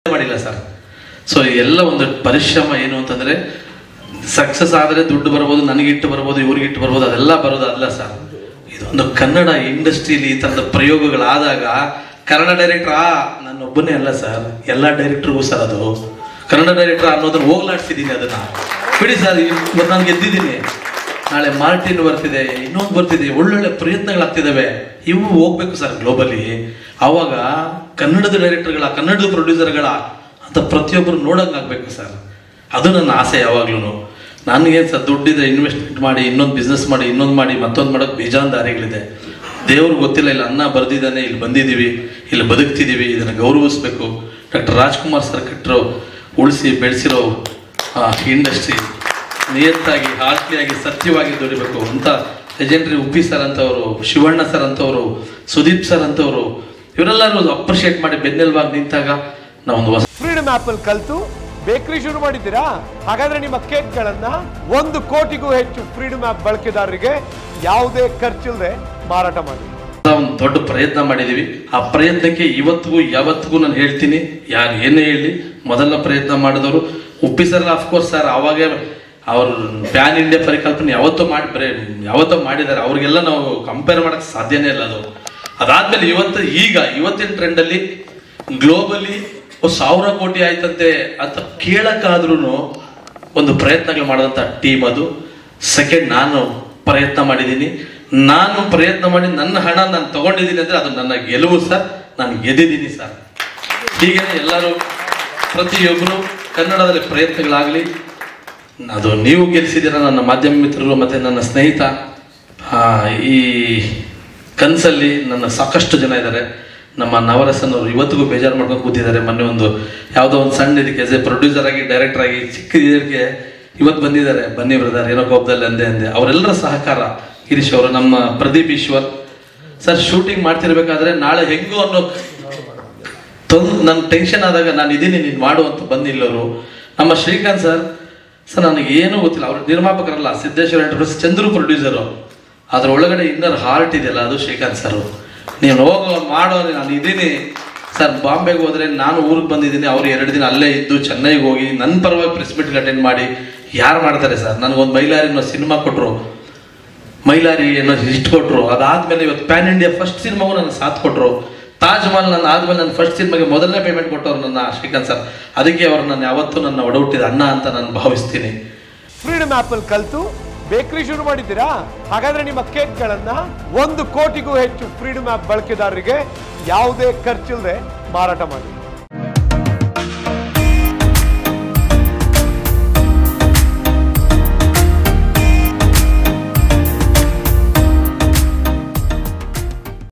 ಮಾಡಿಲ್ಲ sir so ಎಲ್ಲ ಒಂದು ಪರಿಶ್ರಮ ಏನು ಅಂತಂದ್ರೆ ಸಕ್ಸಸ್ ಆದರೆ ದುಡ್ಡು ಬರ್ಬೋದು ನನಗಿಟ್ಟು ಬರ್ಬೋದು ಇವ್ರಿಗಿಟ್ಟು ಬರ್ಬೋದು ಅದೆಲ್ಲ ಬರೋದು ಅಲ್ಲ ಸರ್ ಇದೊಂದು ಕನ್ನಡ ಇಂಡಸ್ಟ್ರಿಲಿ ಈ ಥರದ ಪ್ರಯೋಗಗಳಾದಾಗ ಕನ್ನಡ ಡೈರೆಕ್ಟರ್ ಆ ನನ್ನೊಬ್ಬನೇ ಅಲ್ಲ ಸರ್ ಎಲ್ಲ ಡೈರೆಕ್ಟರ್ಗೂ ಸರ್ ಅದು ಕನ್ನಡ ಡೈರೆಕ್ಟರ್ ಅನ್ನೋದನ್ನ ಹೋಗ್ಲಾಡ್ಸಿದ್ದೀನಿ ಅದನ್ನ ಬಿಡಿ ಸರ್ ಇವತ್ತು ನಾನು ಗೆದ್ದಿದ್ದೀನಿ ನಾಳೆ ಮಾರ್ಟಿನ್ ಬರ್ತಿದೆ ಇನ್ನೊಂದು ಬರ್ತಿದೆ ಒಳ್ಳೊಳ್ಳೆ ಪ್ರಯತ್ನಗಳಾಗ್ತಿದ್ದಾವೆ ಇವು ಹೋಗ್ಬೇಕು ಸರ್ ಗ್ಲೋಬಲಿ ಆವಾಗ ಕನ್ನಡದ ಡೈರೆಕ್ಟರ್ಗಳ ಕನ್ನಡದ ಪ್ರೊಡ್ಯೂಸರ್ಗಳ ಅಂತ ಪ್ರತಿಯೊಬ್ಬರು ನೋಡಂಗಾಗ್ಬೇಕು ಸರ್ ಅದು ನನ್ನ ಆಸೆ ಯಾವಾಗ್ಲೂ ನನಗೆ ಸರ್ ದುಡ್ಡಿದೆ ಇನ್ವೆಸ್ಟ್ಮೆಂಟ್ ಮಾಡಿ ಇನ್ನೊಂದು ಬಿಸ್ನೆಸ್ ಮಾಡಿ ಇನ್ನೊಂದು ಮಾಡಿ ಮತ್ತೊಂದು ಮಾಡೋಕೆ ಬೇಜಾನ್ ದಾರಿಗಳಿದೆ ದೇವ್ರಿಗೆ ಗೊತ್ತಿಲ್ಲ ಇಲ್ಲಿ ಅನ್ನ ಬರ್ದಿದ್ದಾನೆ ಇಲ್ಲಿ ಬಂದಿದ್ದೀವಿ ಇಲ್ಲಿ ಬದುಕ್ತಿದ್ದೀವಿ ಇದನ್ನು ಗೌರವಿಸ್ಬೇಕು ಡಾಕ್ಟರ್ ರಾಜ್ಕುಮಾರ್ ಸರ್ ಕಟ್ಟರು ಉಳಿಸಿ ಬೆಳೆಸಿರೋ ಇಂಡಸ್ಟ್ರಿ ನಿಯತ್ತಾಗಿ ಹಾಸ್ಲಿಯಾಗಿ ಸತ್ಯವಾಗಿ ದುಡಿಬೇಕು ಅಂತ ಲೆಜೆಂಡ್ರಿ ಉಪ್ಪಿ ಸರ್ ಅಂತವರು ಶಿವಣ್ಣ ಸರ್ ಅಂತವರು ಸುದೀಪ್ ಸರ್ ಅಂತವರು ಇವರೆಲ್ಲರೂ ಅಪ್ರಿಷಿಯೇಟ್ ಮಾಡಿ ಬೆನ್ನೆಲುಬಾಗಿ ನಿಂತಾಗ ನಾವೊಂದು ಹೊಸ ಫ್ರೀಡಮ್ ಆಪ್ ಅಲ್ಲಿ ಕಲ್ತು ಬೇಕರಿ ಶುರು ಮಾಡಿದ್ದೀರಾ ಹಾಗಾದ್ರೆ ನಿಮ್ಮ ಕೇಕ್ಗಳನ್ನ ಒಂದು ಕೋಟಿಗೂ ಹೆಚ್ಚು ಫ್ರೀಡಮ್ ಆಪ್ ಬಳಕೆದಾರರಿಗೆ ಯಾವುದೇ ಖರ್ಚಿಲ್ಲದೆ ಮಾರಾಟ ಮಾಡಿ ಒಂದು ದೊಡ್ಡ ಪ್ರಯತ್ನ ಮಾಡಿದೀವಿ ಆ ಪ್ರಯತ್ನಕ್ಕೆ ಇವತ್ತಿಗೂ ಯಾವತ್ತಿಗೂ ನಾನು ಹೇಳ್ತೀನಿ ಯಾರು ಏನೇ ಹೇಳಿ ಮೊದಲ ಪ್ರಯತ್ನ ಮಾಡಿದವರು ಉಪ್ಪಿ ಸರ್ ಅಫ್ಕೋರ್ಸ್ ಸರ್ ಅವಾಗೇ ಅವರು ಪ್ಯಾನ್ ಇಂಡಿಯಾ ಪರಿಕಲ್ಪನೆ ಯಾವತ್ತೋ ಮಾಡಿ ಬರೇ ಯಾವತ್ತೋ ಮಾಡಿದ್ದಾರೆ ಅವ್ರಿಗೆಲ್ಲ ನಾವು ಕಂಪೇರ್ ಮಾಡಕ್ ಸಾಧ್ಯನೇ ಇಲ್ಲ ಅದು ಅದಾದ್ಮೇಲೆ ಇವತ್ತು ಈಗ ಇವತ್ತಿನ ಟ್ರೆಂಡಲ್ಲಿ ಗ್ಲೋಬಲಿ ಸಾವಿರ ಕೋಟಿ ಆಯ್ತಂತೆ ಅಂತ ಕೇಳಕ್ಕಾದ್ರೂ ಒಂದು ಪ್ರಯತ್ನಗಳು ಮಾಡಿದಂಥ ಟೀಮ್ ಅದು ಸೆಕೆಂಡ್ ನಾನು ಪ್ರಯತ್ನ ಮಾಡಿದ್ದೀನಿ ನಾನು ಪ್ರಯತ್ನ ಮಾಡಿ ನನ್ನ ಹಣ ನಾನು ತಗೊಂಡಿದ್ದೀನಿ ಅಂದ್ರೆ ಅದು ನನ್ನ ಗೆಲುವು ಸರ್ ನಾನು ಗೆದ್ದಿದ್ದೀನಿ ಸರ್ ಹೀಗೆ ಎಲ್ಲರೂ ಪ್ರತಿಯೊಬ್ಬರು ಕನ್ನಡದಲ್ಲಿ ಪ್ರಯತ್ನಗಳಾಗಲಿ ಅದು ನೀವು ಗೆಲ್ಲಿಸಿದ್ದೀರ ನನ್ನ ಮಾಧ್ಯಮ ಮಿತ್ರರು ಮತ್ತು ನನ್ನ ಸ್ನೇಹಿತ ಆ, ಈ ಕನಸಲ್ಲಿ ನನ್ನ ಸಾಕಷ್ಟು ಜನ ಇದ್ದಾರೆ ನಮ್ಮ ನವರಸನ್ ಅವರು ಇವತ್ತಿಗೂ ಬೇಜಾರು ಮಾಡ್ಕೊಂಡು ಕೂತಿದ್ದಾರೆ ಮೊನ್ನೆ ಒಂದು ಯಾವುದೋ ಒಂದು ಸಣ್ಣ ಇದಕ್ಕೆ ಎಸ್ ಎ ಪ್ರೊಡ್ಯೂಸರ್ ಆಗಿ ಡೈರೆಕ್ಟರ್ ಆಗಿ ಚಿಕ್ಕ ಇದಕ್ಕೆ ಇವತ್ತು ಬಂದಿದ್ದಾರೆ ಬನ್ನಿ ಬ್ರದರ್ ಏನೋ ಕೋಪದಲ್ಲಿ ಅಂದೆ ಅಂದೆ ಅವರೆಲ್ಲರ ಸಹಕಾರ ಗಿರೀಶ್ ಅವರು ನಮ್ಮ ಪ್ರದೀಪ್ ಈಶ್ವರ್ ಸರ್ ಶೂಟಿಂಗ್ ಮಾಡ್ತಿರ್ಬೇಕಾದ್ರೆ ನಾಳೆ ಹೆಂಗೋ ಅನ್ನೋ ತೊಂದ್ ನನ್ ಟೆನ್ಷನ್ ಆದಾಗ ನಾನು ಇದೀನಿ ನೀನು ಮಾಡು ಅಂತ ಬಂದಿಲ್ಲವರು ನಮ್ಮ ಶ್ರೀಕಾಂತ್ ಸರ್ ಸರ್ ನನಗೆ ಏನೂ ಗೊತ್ತಿಲ್ಲ ಅವ್ರ ನಿರ್ಮಾಪಕರಲ್ಲ ಸಿದ್ದೇಶ್ವರ ಎಂಟರ್ಪ್ರೈಸ್ ಚಂದ್ರು ಪ್ರೊಡ್ಯೂಸರು ಅದ್ರ ಒಳಗಡೆ ಇನ್ನರ್ ಹಾರ್ಟ್ ಇದೆಯಲ್ಲ ಅದು ಶ್ರೀಕಾಂತ್ ಸರ್ ನೀನು ಹೋಗೋ ಮಾಡೋ ನಾನು ಇದೀನಿ ಸರ್ ಬಾಂಬೆಗೆ ಹೋದ್ರೆ ನಾನು ಊರಿಗೆ ಬಂದಿದ್ದೀನಿ ಅವ್ರು ಎರಡು ದಿನ ಅಲ್ಲೇ ಇದ್ದು ಚೆನ್ನೈಗೆ ಹೋಗಿ ನನ್ನ ಪರವಾಗಿ ಪ್ರೆಸ್ ಮೀಟ್ಗೆ ಅಟೆಂಡ್ ಮಾಡಿ ಯಾರು ಮಾಡ್ತಾರೆ ಸರ್ ನನಗೊಂದು ಮೈಲಾರಿ ಅನ್ನೋ ಸಿನಿಮಾ ಕೊಟ್ಟರು ಮೈಲಾರಿ ಅನ್ನೋ ಇಷ್ಟು ಕೊಟ್ರು ಅದಾದ್ಮೇಲೆ ಇವತ್ತು ಪ್ಯಾನ್ ಇಂಡಿಯಾ ಫಸ್ಟ್ ಸಿನಿಮಾಗೂ ನನ್ನ ಸಾಥ್ ಕೊಟ್ರು ತಾಜ್ ಮಹಲ್ ನನ್ನ ಆದ್ಮೇಲೆ ನನ್ನ ಫಸ್ಟ್ ಸಿನಿಮಾಗೆ ಮೊದಲನೇ ಪೇಮೆಂಟ್ ಕೊಟ್ಟವ್ರು ನನ್ನ ಶ್ರೀಕಾಂತ್ ಸರ್ ಅದಕ್ಕೆ ಅವ್ರು ನನ್ನ ಯಾವತ್ತೂ ನನ್ನ ಒಡಹುಟ್ಟಿದ ಅಣ್ಣ ಅಂತ ನಾನು ಭಾವಿಸ್ತೀನಿ ಫ್ರೀಡಮ್ ಆಪ್ ಅಲ್ಲಿ ಕಲ್ತು ಬೇಕರಿ ಶುರು ಮಾಡಿದ್ದೀರಾ ಹಾಗಾದ್ರೆ ನಿಮ್ಮ ಕೇಕ್ಗಳನ್ನ ಒಂದು ಕೋಟಿಗೂ ಹೆಚ್ಚು ಫ್ರೀಡಮ್ ಆಪ್ ಬಳಕೆದಾರರಿಗೆ ಯಾವುದೇ ಖರ್ಚಿಲ್ಲದೆ ಮಾರಾಟ ಮಾಡಿ